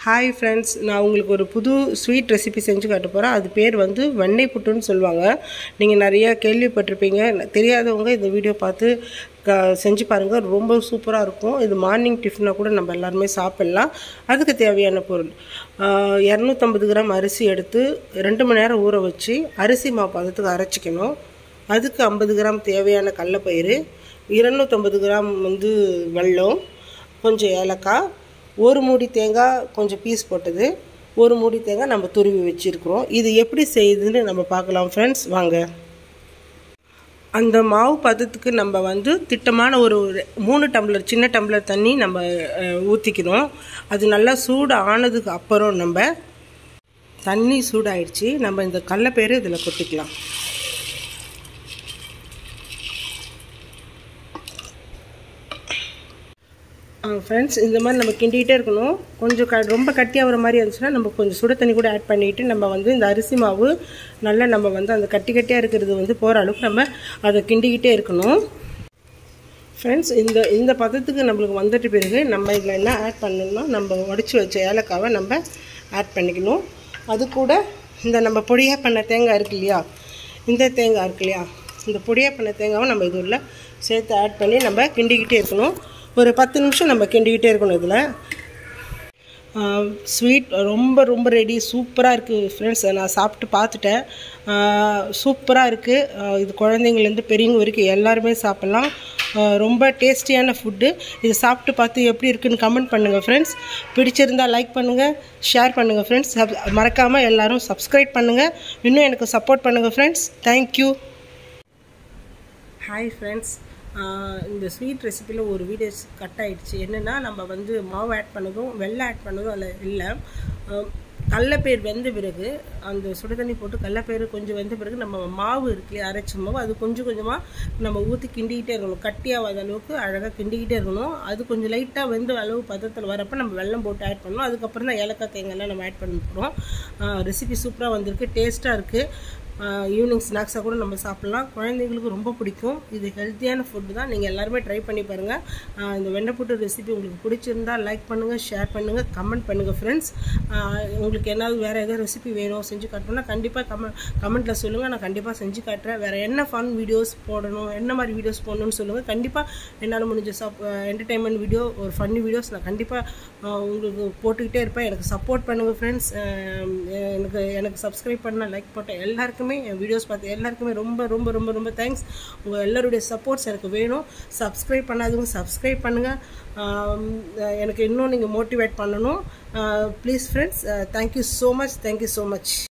hi friends நான் உங்களுக்கு ஒரு புது ஸ்வீட் ரெசிபி செஞ்சு காட்ட போகிறேன் அது பேர் வந்து வெண்ணெய் புட்டுன்னு சொல்லுவாங்க நீங்கள் நிறையா கேள்விப்பட்டிருப்பீங்க தெரியாதவங்க இந்த வீடியோ பார்த்து க செஞ்சு பாருங்கள் ரொம்ப சூப்பராக இருக்கும் இது மார்னிங் டிஃபனாக கூட நம்ம எல்லாருமே சாப்பிட்லாம் அதுக்கு தேவையான பொருள் இரநூத்தம்பது கிராம் அரிசி எடுத்து ரெண்டு மணி நேரம் ஊற வச்சு அரிசி மாவு பதத்துக்கு அரைச்சிக்கணும் அதுக்கு ஐம்பது கிராம் தேவையான கடலப்பயிறு இருநூற்றம்பது கிராம் வந்து வெல்லம் கொஞ்சம் ஏலக்காய் ஒரு மூடி தேங்காய் கொஞ்சம் பீஸ் போட்டது ஒரு மூடி தேங்காய் நம்ம துருவி வச்சுருக்குறோம் இது எப்படி செய்யுதுன்னு நம்ம பார்க்கலாம் ஃப்ரெண்ட்ஸ் வாங்க அந்த மாவு பதத்துக்கு நம்ம வந்து திட்டமான ஒரு மூணு டம்ளர் சின்ன டம்ளர் தண்ணி நம்ம ஊற்றிக்கணும் அது நல்லா சூடு ஆனதுக்கு அப்புறம் நம்ம தண்ணி சூடாயிடுச்சு நம்ம இந்த கடலப்பயிறு இதில் கொட்டிக்கலாம் ஃப்ரெண்ட்ஸ் இந்த மாதிரி நம்ம கிண்டிகிட்டே இருக்கணும் கொஞ்சம் க ரொம்ப கட்டியாகிற மாதிரி இருந்துச்சுன்னா நம்ம கொஞ்சம் சுட தண்ணி கூட ஆட் பண்ணிவிட்டு நம்ம வந்து இந்த அரிசி மாவு நல்லா நம்ம வந்து அந்த கட்டி கட்டியாக இருக்கிறது வந்து போகிற அளவுக்கு நம்ம அதை கிண்டிக்கிட்டே இருக்கணும் ஃப்ரெண்ட்ஸ் இந்த இந்த பதத்துக்கு நம்மளுக்கு வந்துட்ட பிறகு நம்ம இதில் என்ன ஆட் பண்ணணும்னா நம்ம உடச்சி வச்ச ஏலக்காவை நம்ம ஆட் பண்ணிக்கணும் அது கூட இந்த நம்ம பொடியாக பண்ண தேங்காய் இருக்கு இல்லையா இந்த தேங்காய் இருக்கு இல்லையா இந்த பொடியாக பண்ண தேங்காவை நம்ம இது உள்ள சேர்த்து ஆட் பண்ணி நம்ம கிண்டிக்கிட்டே இருக்கணும் ஒரு பத்து நிமிஷம் நம்ம கிண்டிக்கிட்டே இருக்கணும் இதில் ஸ்வீட் ரொம்ப ரொம்ப ரெடி சூப்பராக இருக்குது ஃப்ரெண்ட்ஸ் நான் சாப்பிட்டு பார்த்துட்டேன் சூப்பராக இருக்குது இது குழந்தைங்கலேருந்து பெரியவங்க வரைக்கும் எல்லாருமே சாப்பிட்லாம் ரொம்ப டேஸ்டியான ஃபுட்டு இது சாப்பிட்டு பார்த்து எப்படி இருக்குன்னு கமெண்ட் பண்ணுங்கள் ஃப்ரெண்ட்ஸ் பிடிச்சிருந்தால் லைக் பண்ணுங்கள் ஷேர் பண்ணுங்கள் ஃப்ரெண்ட்ஸ் சப் மறக்காமல் எல்லோரும் சப்ஸ்கிரைப் பண்ணுங்கள் இன்னும் எனக்கு சப்போர்ட் பண்ணுங்கள் ஃப்ரெண்ட்ஸ் தேங்க்யூ ஹாய் ஃப்ரெண்ட்ஸ் இந்த ஸ்வீட் ரெசிப்பியில் ஒரு வீடியோ கட் ஆகிடுச்சு என்னென்னா நம்ம வந்து மாவு ஆட் பண்ணதும் வெள்ளை ஆட் பண்ணதும் அதில் இல்லை கடலப்பயிர் வெந்த பிறகு அந்த சுடு தண்ணி போட்டு கடலப்பயிர் கொஞ்சம் வெந்த பிறகு நம்ம மாவு இருக்கு அரைச்ச மாவு அது கொஞ்சம் கொஞ்சமாக நம்ம ஊற்றி கிண்டிக்கிட்டே இருக்கணும் கட்டியாகாத அளவுக்கு அழகாக கிண்டிக்கிட்டே இருக்கணும் அது கொஞ்சம் லைட்டாக வெந்த அளவு பதத்தில் வரப்போ நம்ம வெள்ளம் போட்டு ஆட் பண்ணணும் அதுக்கப்புறம் தான் ஏலக்காய் தேங்காய்லாம் நம்ம ஆட் பண்ண போகிறோம் ரெசிபி சூப்பராக வந்திருக்கு டேஸ்ட்டாக இருக்குது ஈவினிங் ஸ்நாக்ஸாக கூட நம்ம சாப்பிட்லாம் குழந்தைங்களுக்கு ரொம்ப பிடிக்கும் இது ஹெல்த்தியான ஃபுட்டு தான் நீங்கள் எல்லாருமே ட்ரை பண்ணி பாருங்கள் இந்த வெண்டைப்புட்டு ரெசிபி உங்களுக்கு பிடிச்சிருந்தால் லைக் பண்ணுங்கள் ஷேர் பண்ணுங்கள் கமெண்ட் பண்ணுங்கள் ஃப்ரெண்ட்ஸ் உங்களுக்கு ஏதாவது வேறு எதாவது ரெசிபி வேணும் செஞ்சு காட்டணும்னா கண்டிப்பாக கமெண்ட் கமெண்ட்டில் சொல்லுங்கள் நான் கண்டிப்பாக செஞ்சு காட்டுறேன் வேறு என்ன ஃபன் வீடியோஸ் போடணும் என்ன மாதிரி வீடியோஸ் போடணும்னு சொல்லுங்கள் கண்டிப்பாக என்னால் முடிஞ்ச சப் என்டர்டைன்மெண்ட் வீடியோ ஒரு ஃபன்னி வீடியோஸ் நான் கண்டிப்பாக உங்களுக்கு போட்டுக்கிட்டே இருப்பேன் எனக்கு சப்போர்ட் பண்ணுங்கள் ஃப்ரெண்ட்ஸ் எனக்கு எனக்கு சப்ஸ்கிரைப் பண்ண லைக் போட்ட எல்லாருக்குமே எல்லாருக்குமே என் வீடியோஸ் பார்த்து எல்லாருக்குமே ரொம்ப ரொம்ப ரொம்ப ரொம்ப தேங்க்ஸ் உங்கள் எல்லோருடைய சப்போர்ட்ஸ் எனக்கு வேணும் சப்ஸ்கிரைப் பண்ணாதவங்க சப்ஸ்கிரைப் பண்ணுங்கள் எனக்கு இன்னும் நீங்கள் மோட்டிவேட் பண்ணணும் please friends thank you so much thank you so much